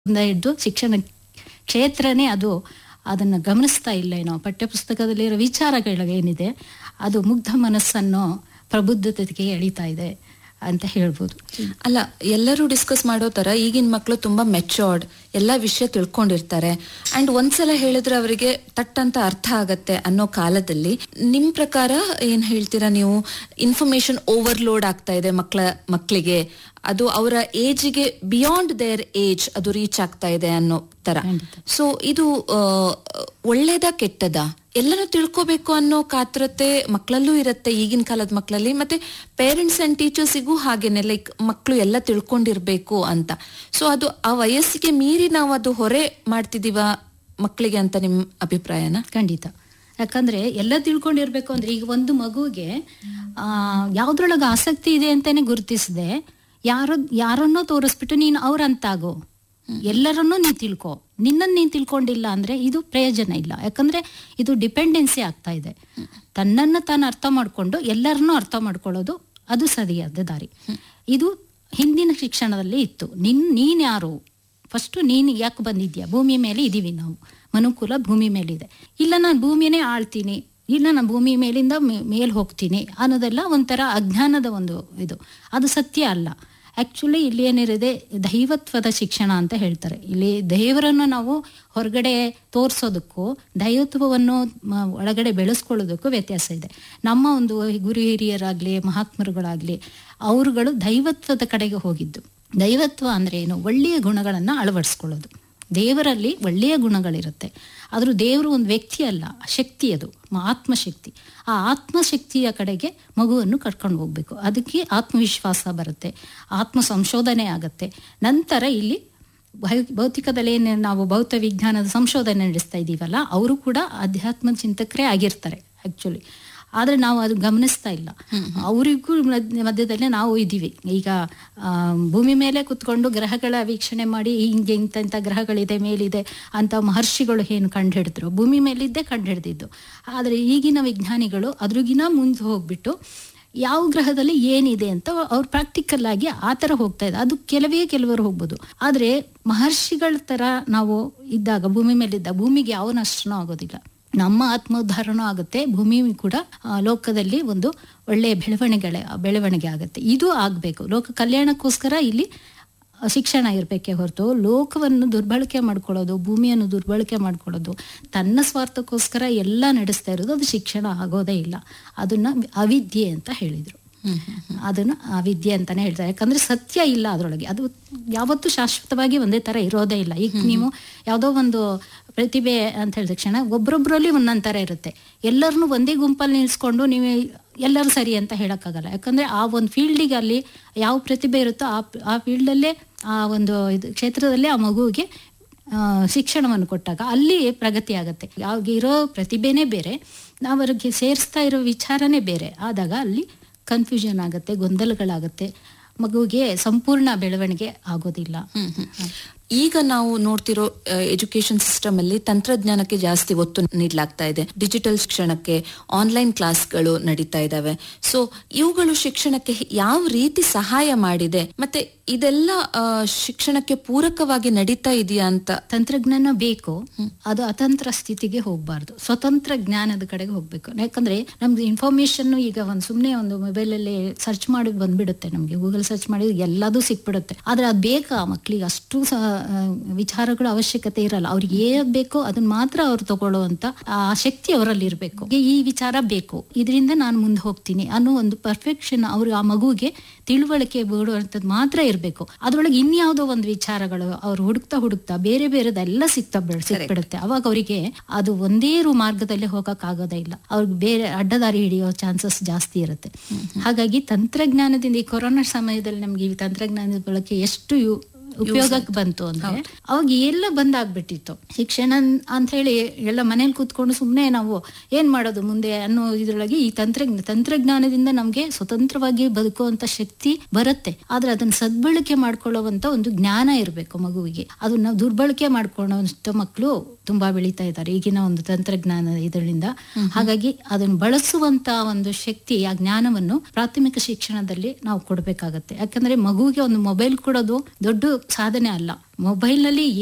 ಹಿಡಿದು ಶಿಕ್ಷಣ ಕ್ಷೇತ್ರನೇ ಅದು ಅದನ್ನು ಗಮನಿಸ್ತಾ ಇಲ್ಲ ಏನೋ ಪಠ್ಯಪುಸ್ತಕದಲ್ಲಿರೋ ವಿಚಾರಗಳು ಏನಿದೆ ಅದು ಮುಗ್ಧ ಮನಸ್ಸನ್ನು ಪ್ರಬುದ್ಧತೆಗೆ ಎಳಿತಾ ಇದೆ ಅಂತ ಹೇಳ್ಬೋದು ಅಲ್ಲ ಎಲ್ಲರೂ ಡಿಸ್ಕಸ್ ಮಾಡೋ ತರ ಈಗಿನ ಮಕ್ಕಳು ತುಂಬಾ ಮೆಚೋರ್ಡ್ ಎಲ್ಲಾ ವಿಷಯ ತಿಳ್ಕೊಂಡಿರ್ತಾರೆ ಅಂಡ್ ಒಂದ್ಸಲ ಹೇಳಿದ್ರೆ ಅವರಿಗೆ ತಟ್ಟಂತ ಅರ್ಥ ಆಗತ್ತೆ ಅನ್ನೋ ಕಾಲದಲ್ಲಿ ನಿಮ್ ಪ್ರಕಾರ ಏನ್ ಹೇಳ್ತೀರಾ ನೀವು ಇನ್ಫಾರ್ಮೇಶನ್ ಓವರ್ಲೋಡ್ ಆಗ್ತಾ ಇದೆ ಮಕ್ಕಳ ಮಕ್ಕಳಿಗೆ ಅದು ಅವರ ಏಜ್ಗೆ ಬಿಯಾಂಡ್ ದೇರ್ ಏಜ್ ಅದು ರೀಚ್ ಆಗ್ತಾ ಇದೆ ಅನ್ನೋ ತರ ಸೊ ಇದು ಆ, ಒಳ್ಳೇದಾ ಕೆಟ್ಟದಾ ಎಲ್ಲನೂ ತಿಳ್ಕೋಬೇಕು ಅನ್ನೋ ಕಾತರತೆ ಮಕ್ಕಳಲ್ಲೂ ಇರುತ್ತೆ ಈಗಿನ ಕಾಲದ ಮಕ್ಕಳಲ್ಲಿ ಮತ್ತೆ ಪೇರೆಂಟ್ಸ್ ಅಂಡ್ ಟೀಚರ್ಸಿಗೂ ಹಾಗೇನೆ ಲೈಕ್ ಮಕ್ಕಳು ಎಲ್ಲ ತಿಳ್ಕೊಂಡಿರ್ಬೇಕು ಅಂತ ಸೊ ಅದು ಆ ವಯಸ್ಸಿಗೆ ಮೀರಿ ನಾವು ಅದು ಹೊರೆ ಮಾಡ್ತಿದೀವ ಮಕ್ಕಳಿಗೆ ಅಂತ ನಿಮ್ ಅಭಿಪ್ರಾಯನ ಖಂಡಿತ ಯಾಕಂದ್ರೆ ಎಲ್ಲ ತಿಳ್ಕೊಂಡಿರ್ಬೇಕು ಅಂದ್ರೆ ಈಗ ಒಂದು ಮಗುವಿಗೆ ಆ ಯಾವ್ದ್ರೊಳಗೆ ಆಸಕ್ತಿ ಇದೆ ಅಂತಾನೆ ಗುರುತಿಸದೆ ಯಾರೋ ಯಾರನ್ನೋ ತೋರಿಸ್ಬಿಟ್ಟು ನೀನು ಅವ್ರಂತಾಗೋ ಎಲ್ಲರನ್ನೂ ನೀ ತಿಳ್ಕೊ ನಿನ್ನನ್ನು ನೀನು ತಿಳ್ಕೊಂಡಿಲ್ಲ ಅಂದ್ರೆ ಇದು ಪ್ರಯೋಜನ ಇಲ್ಲ ಯಾಕಂದ್ರೆ ಇದು ಡಿಪೆಂಡೆನ್ಸಿ ಆಗ್ತಾ ಇದೆ ತನ್ನನ್ನು ತಾನು ಅರ್ಥ ಮಾಡ್ಕೊಂಡು ಎಲ್ಲರನ್ನೂ ಅರ್ಥ ಮಾಡ್ಕೊಳ್ಳೋದು ಅದು ಸರಿಯಾದ ದಾರಿ ಇದು ಹಿಂದಿನ ಶಿಕ್ಷಣದಲ್ಲಿ ಇತ್ತು ನಿನ್ ನೀನ್ ಯಾರು ಫಸ್ಟ್ ನೀನು ಯಾಕೆ ಬಂದಿದ್ಯಾ ಭೂಮಿ ಮೇಲೆ ಇದೀವಿ ನಾವು ಮನುಕುಲ ಭೂಮಿ ಮೇಲಿದೆ ಇಲ್ಲ ನಾನು ಭೂಮಿನೇ ಆಳ್ತೀನಿ ಇಲ್ಲ ನಾನು ಭೂಮಿ ಮೇಲಿಂದ ಮೇಲ್ ಹೋಗ್ತೀನಿ ಅನ್ನೋದೆಲ್ಲ ಒಂಥರ ಅಜ್ಞಾನದ ಒಂದು ಇದು ಅದು ಸತ್ಯ ಅಲ್ಲ ಆಕ್ಚುಲಿ ಇಲ್ಲಿ ಏನಿರಿದೆ ದೈವತ್ವದ ಶಿಕ್ಷಣ ಅಂತ ಹೇಳ್ತಾರೆ ಇಲ್ಲಿ ದೇವರನ್ನು ನಾವು ಹೊರಗಡೆ ತೋರಿಸೋದಕ್ಕೂ ದೈವತ್ವವನ್ನು ಮ- ಒಳಗಡೆ ಬೆಳೆಸ್ಕೊಳ್ಳೋದಕ್ಕೂ ವ್ಯತ್ಯಾಸ ಇದೆ ನಮ್ಮ ಒಂದು ಗುರು ಹಿರಿಯರಾಗ್ಲಿ ಮಹಾತ್ಮರುಗಳಾಗ್ಲಿ ಅವರುಗಳು ದೈವತ್ವದ ಕಡೆಗೆ ಹೋಗಿದ್ದು ದೈವತ್ವ ಅಂದ್ರೆ ಏನು ಒಳ್ಳೆಯ ಗುಣಗಳನ್ನು ಅಳವಡಿಸ್ಕೊಳ್ಳೋದು ದೇವರಲ್ಲಿ ಒಳ್ಳೆಯ ಗುಣಗಳಿರುತ್ತೆ ಆದರೂ ದೇವರು ಒಂದು ವ್ಯಕ್ತಿ ಅಲ್ಲ ಶಕ್ತಿ ಅದು ಮ- ಆತ್ಮಶಕ್ತಿ ಆ ಆತ್ಮಶಕ್ತಿಯ ಕಡೆಗೆ ಮಗುವನ್ನು ಕರ್ಕೊಂಡು ಹೋಗ್ಬೇಕು ಅದಕ್ಕೆ ಆತ್ಮವಿಶ್ವಾಸ ಬರುತ್ತೆ ಆತ್ಮ ಸಂಶೋಧನೆ ಆಗುತ್ತೆ ನಂತರ ಇಲ್ಲಿ ಭೌ- ಭೌತಿಕದಲ್ಲಿ ಏನು ನಾವು ಭೌತ ವಿಜ್ಞಾನದ ಸಂಶೋಧನೆ ನಡೆಸ್ತಾ ಇದ್ದೀವಲ್ಲ ಅವರು ಕೂಡ ಅಧ್ಯಾತ್ಮ ಚಿಂತಕರೇ ಆಗಿರ್ತಾರೆ ಆಕ್ಚುಲಿ ಆದ್ರೆ ನಾವು ಅದು ಗಮನಿಸ್ತಾ ಇಲ್ಲ ಅವರಿಗೂ ಮಧ್ಯ- ಮಧ್ಯದಲ್ಲಿ ನಾವು ಇದ್ದೀವಿ ಈಗ ಆ, ಭೂಮಿ ಮೇಲೆ ಕುತ್ಕೊಂಡು ಗ್ರಹಗಳ ವೀಕ್ಷಣೆ ಮಾಡಿ ಹಿಂಗೆ ಇಂಥ ಇಂಥ ಗ್ರಹಗಳಿದೆ ಮೇಲಿದೆ ಅಂತ ಮಹರ್ಷಿಗಳು ಏನು ಕಂಡುಹಿಡಿದ್ರು ಭೂಮಿ ಮೇಲಿದ್ದೇ ಕಂಡುಹಿಡಿದಿದ್ದು ಆದರೆ ಈಗಿನ ವಿಜ್ಞಾನಿಗಳು ಅದ್ರಿಗಿನ ಮುಂದೆ ಹೋಗ್ಬಿಟ್ಟು ಯಾವ ಗ್ರಹದಲ್ಲಿ ಏನಿದೆ ಅಂತ ಅವ್ರು ಪ್ರಾಕ್ಟಿಕಲ್ ಆಗಿ ಆ ಥರ ಹೋಗ್ತಾ ಇದೆ ಅದು ಕೆಲವೇ ಕೆಲವರು ಹೋಗ್ಬೋದು ಆದರೆ ಮಹರ್ಷಿಗಳ ಥರ ನಾವು ಇದ್ದಾಗ ಭೂಮಿ ಮೇಲಿದ್ದ ಭೂಮಿಗೆ ಯಾವ ನಷ್ಟನೂ ಆಗೋದಿಲ್ಲ ನಮ್ಮ ಆತ್ಮೋದ್ಧಾರನೂ ಆಗುತ್ತೆ ಭೂಮಿ ಕೂಡ ಆ, ಲೋಕದಲ್ಲಿ ಒಂದು ಒಳ್ಳೆಯ ಬೆಳವಣಿಗೆ ಬೆಳವಣಿಗೆ ಆಗುತ್ತೆ ಇದು ಆಗಬೇಕು ಲೋಕ ಕಲ್ಯಾಣಕ್ಕೋಸ್ಕರ ಇಲ್ಲಿ ಶಿಕ್ಷಣ ಇರಬೇಕೇ ಹೊರತು ಲೋಕವನ್ನು ದುರ್ಬಳಕೆ ಮಾಡ್ಕೊಳ್ಳೋದು ಭೂಮಿಯನ್ನು ದುರ್ಬಳಕೆ ಮಾಡ್ಕೊಳ್ಳೋದು ತನ್ನ ಸ್ವಾರ್ಥಕ್ಕೋಸ್ಕರ ಎಲ್ಲ ನಡೆಸ್ತಾ ಇರೋದು ಅದು ಶಿಕ್ಷಣ ಆಗೋದೇ ಇಲ್ಲ ಅದನ್ನ ಅವಿದ್ಯೆ ಅಂತ ಹೇಳಿದರು ಅದನ್ನು ಅವಿದ್ಯೆ ಅಂತಾನೆ ಹೇಳ್ತಾರೆ ಯಾಕಂದ್ರೆ ಸತ್ಯ ಇಲ್ಲ ಅದರೊಳಗೆ ಅದು ಯಾವತ್ತೂ ಶಾಶ್ವತವಾಗಿ ಒಂದೇ ತರ ಇರೋದೇ ಇಲ್ಲ ಈಗ ನೀವು ಯಾವುದೋ ಒಂದು ಪ್ರತಿಭೆ ಅಂತ ಹೇಳಿದ ತಕ್ಷಣ ಒಬ್ರೊಬ್ರಲ್ಲಿ ಒಂದೊಂದ್ ಥರ ಇರುತ್ತೆ ಎಲ್ಲರನ್ನೂ ಒಂದೇ ಗುಂಪಲ್ಲಿ ನಿಲ್ಸ್ಕೊಂಡು ನೀವು ಎಲ್ಲರೂ ಸರಿ ಅಂತ ಹೇಳಕ್ಕಾಗಲ್ಲ ಯಾಕಂದ್ರೆ ಆ ಒಂದು ಫೀಲ್ಡಿಗೆ ಅಲ್ಲಿ ಯಾವ ಪ್ರತಿಭೆ ಇರುತ್ತೋ ಆ ಆ ಫೀಲ್ಡಲ್ಲೇ ಆ ಒಂದು ಇದು ಕ್ಷೇತ್ರದಲ್ಲೇ ಆ ಮಗುವಿಗೆ ಆ, ಶಿಕ್ಷಣವನ್ನು ಕೊಟ್ಟಾಗ ಅಲ್ಲಿ ಪ್ರಗತಿ ಆಗುತ್ತೆ ಯಾವಾಗ ಇರೋ ಪ್ರತಿಭೆನೇ ಬೇರೆ ನಾವು ಅವ್ರಿಗೆ ಸೇರಿಸ್ತಾ ಇರೋ ವಿಚಾರನೇ ಬೇರೆ ಆದಾಗ ಅಲ್ಲಿ ಕನ್ಫ್ಯೂಷನ್ ಆಗುತ್ತೆ ಗೊಂದಲಗಳಾಗುತ್ತೆ ಮಗುವಿಗೆ ಸಂಪೂರ್ಣ ಬೆಳವಣಿಗೆ ಆಗೋದಿಲ್ಲ ಈಗ ನಾವು ನೋಡ್ತಿರೋ ಎಜುಕೇಶನ್ ಸಿಸ್ಟಮ್ ಅಲ್ಲಿ ತಂತ್ರಜ್ಞಾನಕ್ಕೆ ಜಾಸ್ತಿ ಒತ್ತು ನೀಡಲಾಗ್ತಾ ಇದೆ ಡಿಜಿಟಲ್ ಶಿಕ್ಷಣಕ್ಕೆ ಆನ್ಲೈನ್ ಕ್ಲಾಸ್ಗಳು ನಡೀತಾ ಇದಾವೆ ಸೊ ಇವುಗಳು ಶಿಕ್ಷಣಕ್ಕೆ ಯಾವ ರೀತಿ ಸಹಾಯ ಮಾಡಿದೆ ಮತ್ತೆ ಇದೆಲ್ಲ ಆ, ಶಿಕ್ಷಣಕ್ಕೆ ಪೂರಕವಾಗಿ ನಡೀತಾ ಇದೆಯಾ ಅಂತ ತಂತ್ರಜ್ಞಾನ ಬೇಕು ಅದು ಅತಂತ್ರ ಸ್ಥಿತಿಗೆ ಹೋಗ್ಬಾರ್ದು ಸ್ವತಂತ್ರ ಜ್ಞಾನದ ಕಡೆಗೆ ಹೋಗ್ಬೇಕು ಯಾಕಂದ್ರೆ ನಮ್ಗೆ ಇನ್ಫಾರ್ಮೇಶನ್ ಈಗ ಒಂದು ಸುಮ್ಮನೆ ಒಂದು ಮೊಬೈಲ್ ಅಲ್ಲಿ ಸರ್ಚ್ ಮಾಡಿ ಬಂದ್ಬಿಡುತ್ತೆ ನಮ್ಗೆ ಗೂಗಲ್ ಸರ್ಚ್ ಮಾಡಿ ಎಲ್ಲದೂ ಸಿಕ್ಬಿಡುತ್ತೆ ಆದ್ರೆ ಅದು ಬೇಕಾ ಮಕ್ಳಿಗೆ ಅಷ್ಟು ಸ- ಆ, ವಿಚಾರಗಳ ಅವಶ್ಯಕತೆ ಇರಲ್ಲ ಅವ್ರಿಗೆ ಏನ್ ಬೇಕೋ ಅದನ್ನ ಮಾತ್ರ ಅವ್ರು ತಗೊಳ್ಳುವಂತ ಆ ಶಕ್ತಿ ಅವರಲ್ಲಿ ಇರಬೇಕು ಈ ವಿಚಾರ ಬೇಕು ಇದರಿಂದ ನಾನು ಮುಂದೆ ಹೋಗ್ತೀನಿ ಅನ್ನೋ ಒಂದು ಪರ್ಫೆಕ್ಷನ್ ಅವ್ರು ಆ ಮಗುಗೆ ತಿಳುವಳಿಕೆ ಬಿಡುವಂಥದ್ದು ಮಾತ್ರ ಇರಬೇಕು ಅದ್ರೊಳಗೆ ಇನ್ಯಾವುದೋ ಒಂದು ವಿಚಾರಗಳು ಅವ್ರು ಹುಡುಕ್ತಾ ಹುಡುಕ್ತಾ ಬೇರೆ ಬೇರೆದೆಲ್ಲ ಸಿಗ್ತಾ ಬಿಡ್- ಸಿಕ್ಬಿಡುತ್ತೆ ಅವಾಗ ಅವರಿಗೆ ಅದು ಒಂದೇ ರು ಮಾರ್ಗದಲ್ಲಿ ಹೋಗಕ್ ಆಗೋದೇ ಇಲ್ಲ ಅವ್ರಿಗೆ ಬೇರೆ ಅಡ್ಡದಾರಿ ಹಿಡಿಯೋ ಚಾನ್ಸಸ್ ಜಾಸ್ತಿ ಇರುತ್ತೆ ಹಾಗಾಗಿ ತಂತ್ರಜ್ಞಾನದಿಂದ ಈ ಕೊರೋನಾ ಸಮಯದಲ್ಲಿ ನಮ್ಗೆ ಈ ತಂತ್ರಜ್ಞಾನದ ಬಳಕೆ ಎಷ್ಟು ಯು- ಉಪಯೋಗಕ್ಕೆ ಬಂತು ಅಂದ್ರೆ ಅವಾಗ ಎಲ್ಲ ಬಂದಾಗ್ಬಿಟ್ಟಿತ್ತು ಶಿಕ್ಷಣ ಅಂತ ಹೇಳಿ ಎಲ್ಲ ಮನೇಲಿ ಕೂತ್ಕೊಂಡು ಸುಮ್ಮನೆ ನಾವು ಏನ್ ಮಾಡೋದು ಮುಂದೆ ಅನ್ನೋ ಇದ್ರೊಳಗೆ ಈ ತಂತ್ರಜ್ಞಾನ ತಂತ್ರಜ್ಞಾನದಿಂದ ನಮ್ಗೆ ಸ್ವತಂತ್ರವಾಗಿ ಬದುಕುವಂತ ಶಕ್ತಿ ಬರುತ್ತೆ ಆದ್ರೆ ಅದನ್ನ ಸದ್ಬಳಕೆ ಮಾಡ್ಕೊಳ್ಳುವಂತ ಒಂದು ಜ್ಞಾನ ಇರಬೇಕು ಮಗುವಿಗೆ ಅದನ್ನ ದುರ್ಬಳಕೆ ಮಾಡ್ಕೊಳ್ಳೋಂಥ ಮಕ್ಕಳು ತುಂಬಾ ಬೆಳೀತಾ ಇದ್ದಾರೆ ಈಗಿನ ಒಂದು ತಂತ್ರಜ್ಞಾನ ಇದರಿಂದ ಹಾಗಾಗಿ ಅದನ್ನ ಬಳಸುವಂತ ಒಂದು ಶಕ್ತಿ ಆ ಜ್ಞಾನವನ್ನು ಪ್ರಾಥಮಿಕ ಶಿಕ್ಷಣದಲ್ಲಿ ನಾವು ಕೊಡ್ಬೇಕಾಗತ್ತೆ ಯಾಕಂದ್ರೆ ಮಗುವಿಗೆ ಒಂದು ಮೊಬೈಲ್ ಕೊಡೋದು ದೊಡ್ಡ ಸಾಧನೆ ಅಲ್ಲ ಮೊಬೈಲ್ನಲ್ಲಿ